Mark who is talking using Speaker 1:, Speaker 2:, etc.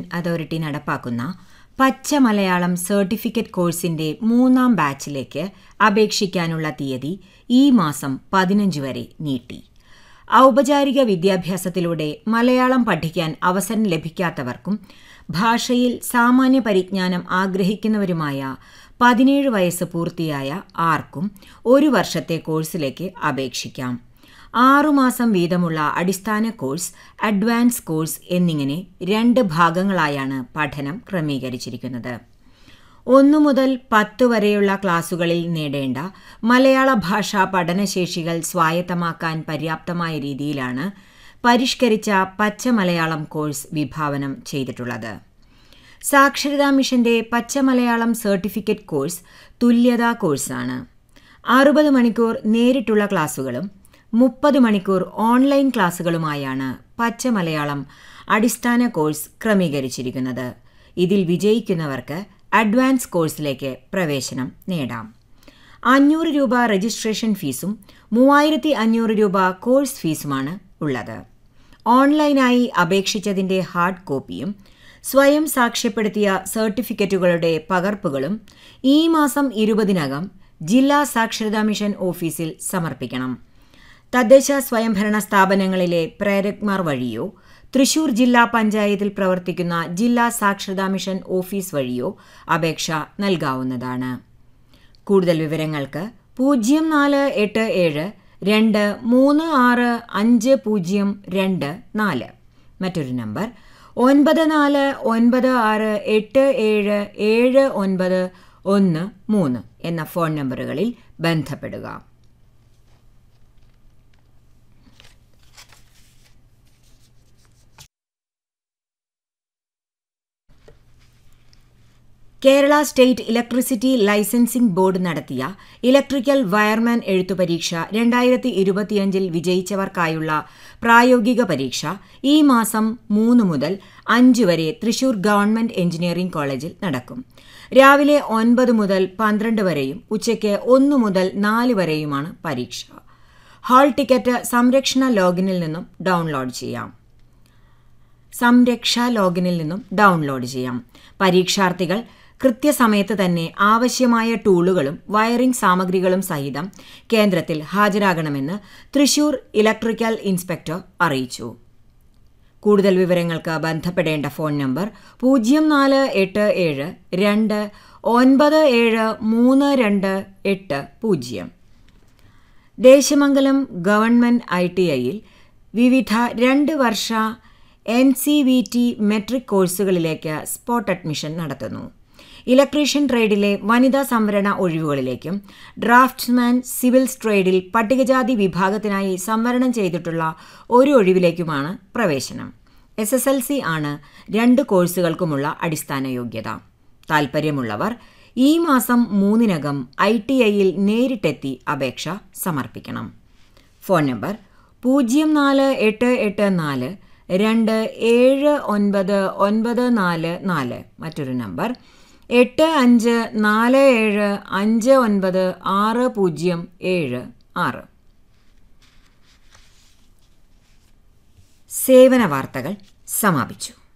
Speaker 1: authority നടപ്പാക്കുന്ന പച്ച Malayalam certificate കോഴ്സിന്റെ മൂന്നാം ബാച്ചിലേക്ക് അപേക്ഷിക്കാനുള്ള തീയതി ഈ മാസം പതിനഞ്ച് വരെ നീട്ടി ഔപചാരിക വിദ്യാഭ്യാസത്തിലൂടെ മലയാളം പഠിക്കാൻ അവസരം ലഭിക്കാത്തവർക്കും ഭാഷയിൽ സാമാന്യ പരിജ്ഞാനം ആഗ്രഹിക്കുന്നവരുമായ പതിനേഴ് വയസ്സ് പൂർത്തിയായ ആർക്കും ഒരു വർഷത്തെ കോഴ്സിലേക്ക് അപേക്ഷിക്കാം ആറുമാസം വീതമുള്ള അടിസ്ഥാന കോഴ്സ് അഡ്വാൻസ് കോഴ്സ് എന്നിങ്ങനെ രണ്ട് ഭാഗങ്ങളായാണ് പഠനം ക്രമീകരിച്ചിരിക്കുന്നത് ഒന്നു മുതൽ പത്ത് വരെയുള്ള ക്ലാസുകളിൽ നേടേണ്ട മലയാള ഭാഷാ പഠനശേഷികൾ സ്വായത്തമാക്കാൻ പര്യാപ്തമായ രീതിയിലാണ് പരിഷ്കരിച്ച പച്ച മലയാളം കോഴ്സ് വിഭാവനം ചെയ്തിട്ടുള്ളത് സാക്ഷരതാ മിഷന്റെ പച്ച മലയാളം സർട്ടിഫിക്കറ്റ് കോഴ്സ് തുല്യതാ കോഴ്സാണ് അറുപത് മണിക്കൂർ നേരിട്ടുള്ള ക്ലാസുകളും മുപ്പത് മണിക്കൂർ ഓൺലൈൻ ക്ലാസുകളുമായാണ് പച്ച മലയാളം അടിസ്ഥാന കോഴ്സ് ക്രമീകരിച്ചിരിക്കുന്നത് ഇതിൽ വിജയിക്കുന്നവർക്ക് അഡ്വാൻസ് കോഴ്സിലേക്ക് പ്രവേശനം നേടാം അഞ്ഞൂറ് രൂപ രജിസ്ട്രേഷൻ ഫീസും മൂവായിരത്തി അഞ്ഞൂറ് രൂപ കോഴ്സ് ഫീസുമാണ് ഉള്ളത് ഓൺലൈനായി അപേക്ഷിച്ചതിന്റെ ഹാർഡ് കോപ്പിയും സ്വയം സാക്ഷ്യപ്പെടുത്തിയ സർട്ടിഫിക്കറ്റുകളുടെ പകർപ്പുകളും ഈ മാസം ഇരുപതിനകം ജില്ലാ സാക്ഷരതാ മിഷൻ ഓഫീസിൽ സമർപ്പിക്കണം തദ്ദേശ സ്വയംഭരണ സ്ഥാപനങ്ങളിലെ പ്രേരക്മാർ വഴിയോ തൃശൂർ ജില്ലാ പഞ്ചായത്തിൽ പ്രവർത്തിക്കുന്ന ജില്ലാ സാക്ഷരതാ മിഷൻ ഓഫീസ് വഴിയോ അപേക്ഷ നൽകാവുന്നതാണ് കൂടുതൽ വിവരങ്ങൾക്ക് പൂജ്യം നാല് എട്ട് ഏഴ് രണ്ട് മൂന്ന് ആറ് അഞ്ച് പൂജ്യം രണ്ട് നാല് മറ്റൊരു നമ്പർ ഒൻപത് നാല് ഒൻപത് ആറ് എട്ട് ഏഴ് ഏഴ് ഒൻപത് ഒന്ന് മൂന്ന് എന്ന ഫോൺ നമ്പറുകളിൽ ബന്ധപ്പെടുക Kerala state electricity licensing board നടത്തിയ ഇലക്ട്രിക്കൽ വയർമാൻ എഴുത്തു പരീക്ഷ രണ്ടായിരത്തി ഇരുപത്തിയഞ്ചിൽ വിജയിച്ചവർക്കായുള്ള പ്രായോഗിക പരീക്ഷ ഈ മാസം മൂന്ന് മുതൽ അഞ്ച് വരെ തൃശൂർ ഗവൺമെന്റ് എഞ്ചിനീയറിംഗ് കോളേജിൽ നടക്കും രാവിലെ ഒൻപത് മുതൽ പന്ത്രണ്ട് വരെയും ഉച്ചയ്ക്ക് ഒന്ന് മുതൽ നാല് വരെയുമാണ് പരീക്ഷ ഹാൾ ടിക്കറ്റ് സംരക്ഷണ ലോഗിനിൽ നിന്നും ഡൗൺലോഡ് ചെയ്യാം സംരക്ഷ ലോഗിനിൽ നിന്നും ഡൗൺലോഡ് ചെയ്യാം പരീക്ഷാർത്ഥികൾ കൃത്യസമയത്ത് തന്നെ ആവശ്യമായ ടൂളുകളും വയറിംഗ് സാമഗ്രികളും സഹിതം കേന്ദ്രത്തിൽ ഹാജരാകണമെന്ന് തൃശൂർ ഇലക്ട്രിക്കൽ ഇൻസ്പെക്ടർ അറിയിച്ചു കൂടുതൽ വിവരങ്ങൾക്ക് ബന്ധപ്പെടേണ്ട ഫോൺ നമ്പർ പൂജ്യം നാല് എട്ട് ഏഴ് രണ്ട് ഒൻപത് ഏഴ് മൂന്ന് രണ്ട് എട്ട് പൂജ്യം ദേശമംഗലം ഗവൺമെന്റ് ഐ ടി ഐയിൽ വിവിധ രണ്ട് വർഷ N C V T metric കോഴ്സുകളിലേക്ക് സ്പോട്ട് അഡ്മിഷൻ നടത്തുന്നു ഇലക്ട്രീഷ്യൻ ട്രേഡിലെ വനിതാ സംവരണ ഒഴിവുകളിലേക്കും ഡ്രാഫ്റ്റ്സ്മാൻ സിവിൽസ് ട്രേഡിൽ പട്ടികജാതി വിഭാഗത്തിനായി സംവരണം ചെയ്തിട്ടുള്ള ഒരു ഒഴിവിലേക്കുമാണ് പ്രവേശനം എസ് എസ് എൽ സി ആണ് രണ്ട് കോഴ്സുകൾക്കുമുള്ള അടിസ്ഥാന യോഗ്യത താൽപ്പര്യമുള്ളവർ ഈ മാസം മൂന്നിനകം ഐ ടി ഐയിൽ നേരിട്ടെത്തി അപേക്ഷ സമർപ്പിക്കണം ഫോൺ നമ്പർ പൂജ്യം നാല് എട്ട് എട്ട് നാല് രണ്ട് ഏഴ് ഒൻപത് ഒൻപത് നാല് നാല് മറ്റൊരു നമ്പർ എട്ട് അഞ്ച് നാല് ഏഴ് അഞ്ച് ഒൻപത് ആറ് പൂജ്യം ഏഴ് ആറ് സേവന വാർത്തകൾ സമാപിച്ചു